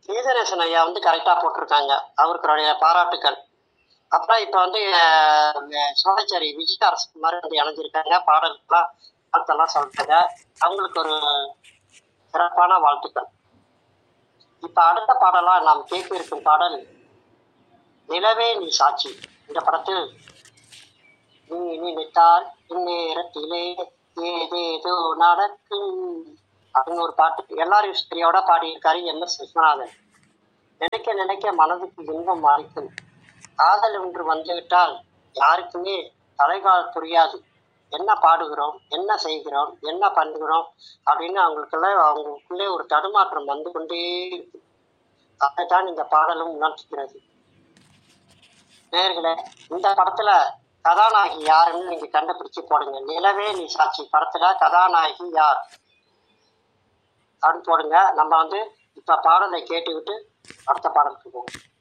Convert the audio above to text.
கீதநேசன் ஐயா வந்து கரெக்டாக போட்டிருக்காங்க அவருக்குடைய பாராட்டுக்கள் அப்புறம் இப்போ வந்து அஹ், சோழச்சேரி விஜய் அரசுக்குமார் வந்து இணைஞ்சிருக்காங்க பாடல்கள்லாம் வாழ்த்தெல்லாம் சொல்றாங்க அவங்களுக்கு ஒரு சிறப்பான வாழ்த்துக்கள் இப்போ அடுத்த பாடலா நாம் கேட்க இருக்கும் பாடல் நிலவே நீ சாட்சி இந்த படத்தில் நீ நினைத்தால் இந்நேரத்திலே ஏதேதோ நடக்கும் அப்படின்னு ஒரு பாட்டு எல்லாரும் ஸ்திரியோட பாடியிருக்காரு எம் எஸ் விஸ்வநாதன் நினைக்க நினைக்க மனதுக்கு இன்பம் அளிக்கும் காதல் ஒன்று வந்துவிட்டால் யாருக்குமே தலைகால் புரியாது என்ன பாடுகிறோம் என்ன செய்கிறோம் என்ன பண்ணுகிறோம் அப்படின்னு அவங்களுக்குள்ள அவங்களுக்குள்ளே ஒரு தடுமாற்றம் வந்து கொண்டே இருக்கு அதைத்தான் இந்த பாடலும் உணர்த்துகிறது நேர்களே இந்த படத்துல கதாநாயகி யாருன்னு நீங்க கண்டுபிடிச்சு போடுங்க நிலவே நீ சாட்சி படத்துல கதாநாயகி யார் அப்படின்னு போடுங்க நம்ம வந்து இப்ப பாடலை கேட்டுவிட்டு அடுத்த பாடலுக்கு போவோம்